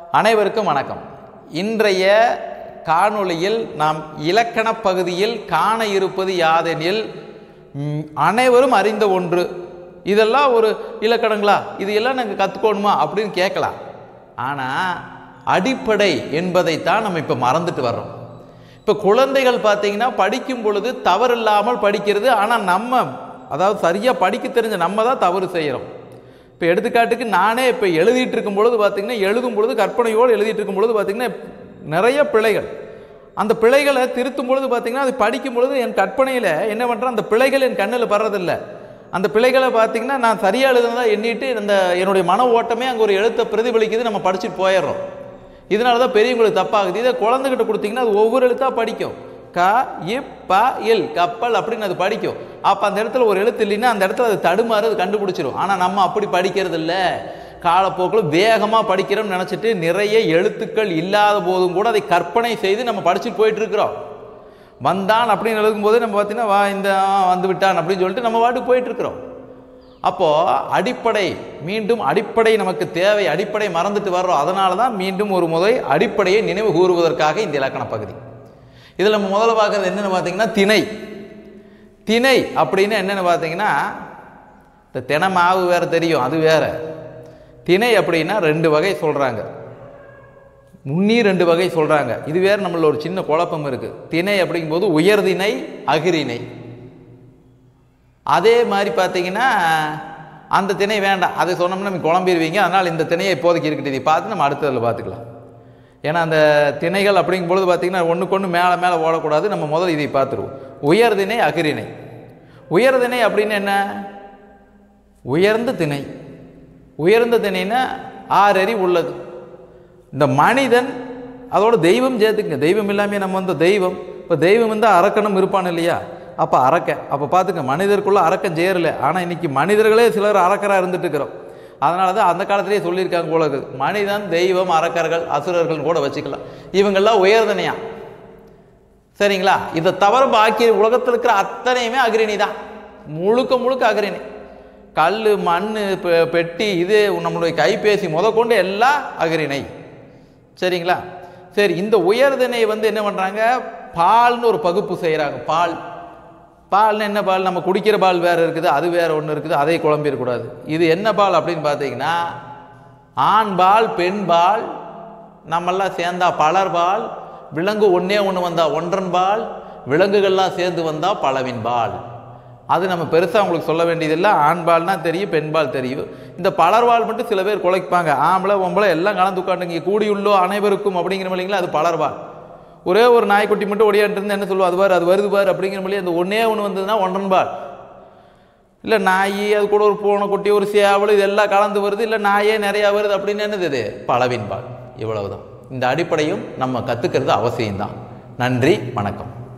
அனைவருக்கும் வணக்கம் இன்றைய காணொளியில் நாம் இலக்கண பகுதியில் காண இருப்பது யாதெனில் ம், அனைவரும் அறிந்த ஒன்று இதெல்லாம் ஒரு இலக்கணங்களா இது எல்லாம் நாங்கள் கற்றுக்கணுமா அப்படின்னு கேட்கலாம் ஆனால் அடிப்படை என்பதைத்தான் நம்ம இப்போ மறந்துட்டு வர்றோம் இப்போ குழந்தைகள் பார்த்தீங்கன்னா படிக்கும் பொழுது தவறில்லாமல் படிக்கிறது ஆனால் நம்ம அதாவது சரியாக படிக்க தெரிஞ்ச நம்ம தான் தவறு செய்கிறோம் இப்போ எடுத்துக்காட்டுக்கு நானே இப்போ எழுதிட்டு இருக்கும் பொழுது பார்த்தீங்கன்னா எழுதும் பொழுது கற்பனையோடு எழுதிட்டு இருக்கும் பொழுது பார்த்தீங்கன்னா நிறைய பிழைகள் அந்த பிழைகளை திருத்தும் பொழுது பார்த்தீங்கன்னா அது படிக்கும் பொழுது என் கற்பனையில் என்ன பண்ணுறேன் அந்த பிழைகள் என் கண்ணில் படுறதில்ல அந்த பிழைகளை பார்த்தீங்கன்னா நான் சரியாக எழுதுனதா எண்ணிட்டு அந்த என்னுடைய மன ஓட்டமே அங்கே ஒரு எழுத்தை பிரதிபலிக்குது நம்ம படிச்சுட்டு போயிடுறோம் இதனால தான் பெரியவங்களுக்கு தப்பாகுது இதை குழந்தைகிட்ட கொடுத்தீங்கன்னா அது ஒவ்வொரு எழுத்தாக படிக்கும் க இப் ப இல் கப்பல் அப்படின்னு அது படிக்கும் அப்போ அந்த இடத்துல ஒரு எழுத்து இல்லைன்னா அந்த இடத்துல அது தடுமாறு அது கண்டுபிடிச்சிரும் ஆனால் நம்ம அப்படி படிக்கிறது இல்லை காலப்போக்கில் வேகமாக படிக்கிறோம்னு நினச்சிட்டு நிறைய எழுத்துக்கள் இல்லாத போதும் கூட அதை கற்பனை செய்து நம்ம படிச்சுட்டு போயிட்டு இருக்கிறோம் வந்தான் அப்படின்னு எழுதும்போது நம்ம பார்த்தீங்கன்னா வா இந்த ஆ, வந்து விட்டான் அப்படின்னு சொல்லிட்டு நம்ம பாட்டுக்கு போயிட்டு இருக்கிறோம் அப்போது அடிப்படை மீண்டும் அடிப்படை நமக்கு தேவை அடிப்படை மறந்துட்டு வர்றோம் அதனால தான் மீண்டும் ஒரு முறை அடிப்படையை நினைவு கூறுவதற்காக இந்த இலக்கண பகுதி இதில் நம்ம முதல்ல பார்க்குறது என்னென்னு பார்த்தீங்கன்னா திணை திணை அப்படின்னு என்னென்னு பார்த்தீங்கன்னா இந்த தினை மாவு வேறு தெரியும் அது வேற திணை அப்படின்னா ரெண்டு வகை சொல்கிறாங்க முன்னி ரெண்டு வகை சொல்கிறாங்க இது வேறு நம்மள ஒரு சின்ன குழப்பம் இருக்குது திணை அப்படிங்கும்போது உயர்திணை அகிரிணை அதே மாதிரி பார்த்தீங்கன்னா அந்த திணை வேண்டாம் அதை சொன்னோம்னா நம்ம குழம்பிடுவீங்க அதனால் இந்த திணையை இப்போதைக்கு இருக்கட்டும் இதை பார்த்து நம்ம அடுத்ததில் பார்த்துக்கலாம் ஏன்னா அந்த திணைகள் அப்படிங்கும்பொழுது பார்த்தீங்கன்னா ஒன்றுக்கு ஒன்று மேலே மேலே ஓடக்கூடாது நம்ம முதல்ல இதை பார்த்துருவோம் உயர்திணை அகிரிணை உயர்திணை அப்படின்னு என்ன உயர்ந்த திணை உயர்ந்த திணைன்னா ஆறறி உள்ளது இந்த மனிதன் அதோட தெய்வம் சேர்த்துக்குங்க தெய்வம் இல்லாமல் நம்ம வந்து தெய்வம் இப்போ தெய்வம் இருந்தால் அரக்கனும் இருப்பான் இல்லையா அப்போ அரக்க அப்போ பார்த்துங்க மனிதருக்குள்ள அரக்கன் சேரல ஆனால் இன்னைக்கு மனிதர்களே சிலர் அரக்கராக இருந்துட்டு இருக்கிறோம் அதனால தான் அந்த காலத்திலேயே சொல்லியிருக்காங்க போல இருக்குது மனிதன் தெய்வம் அரக்கர்கள் அசுரர்கள் கூட வச்சுக்கலாம் இவங்கெல்லாம் உயர்தனையா சரிங்களா இதை தவிர பாக்கி உலகத்தில் இருக்கிற அத்தனையுமே அக்ரிணி தான் முழுக்க முழுக்க அக்ரிணி கல் மண் பெ- பெட்டி இது நம்மளுடைய கைபேசி முதற்கொண்டு எல்லாம் அக்ரிணை சரிங்களா சரி இந்த உயர்திணை வந்து என்ன பண்ணுறாங்க பால்னு ஒரு பகுப்பு செய்கிறாங்க பால் பால்னு என்ன பால் நம்ம குடிக்கிற பால் வேறு இருக்குது அது வேறு ஒன்று இருக்குது அதை குழம்பிடக்கூடாது இது என்ன பால் அப்படின்னு பார்த்தீங்கன்னா ஆண் பால் பெண் பால் நம்மெல்லாம் சேர்ந்தா பலர் பால் விலங்கு ஒன்றே ஒன்று வந்தால் ஒன்றன் பால் விலங்குகள்லாம் சேர்ந்து வந்தால் பலவின் பால் அது நம்ம பெருசாக உங்களுக்கு சொல்ல வேண்டியதில்லை ஆண் பால்னா தெரியும் பெண் பால் தெரியும் இந்த பலர்வாள் மட்டும் சில பேர் குலைப்பாங்க ஆம்பளை பொம்பளை எல்லாம் கலந்து உட்காந்துங்க கூடியுள்ளோ அனைவருக்கும் அப்படிங்கிற இல்லைங்களா அது பலர்வாள் ஒரே ஒரு நாய்க்குட்டி மட்டும் ஒடியாண்டு இருந்து என்ன சொல்லுவோம் அது பாரு அது வருது பாரு அப்படிங்கிற மாதிரி அந்த ஒன்றே ஒன்று வந்ததுன்னா ஒன்றன் பால் இல்லை நாய் அது கூட ஒரு பூனைக்குட்டி ஒரு சேவல் இதெல்லாம் கலந்து வருது இல்லை நாயே நிறையா வருது அப்படின்னு என்னது இது பலவின் பால் இவ்வளவுதான் இந்த அடிப்படையும் நம்ம கற்றுக்கிறது அவசியம்தான் நன்றி வணக்கம்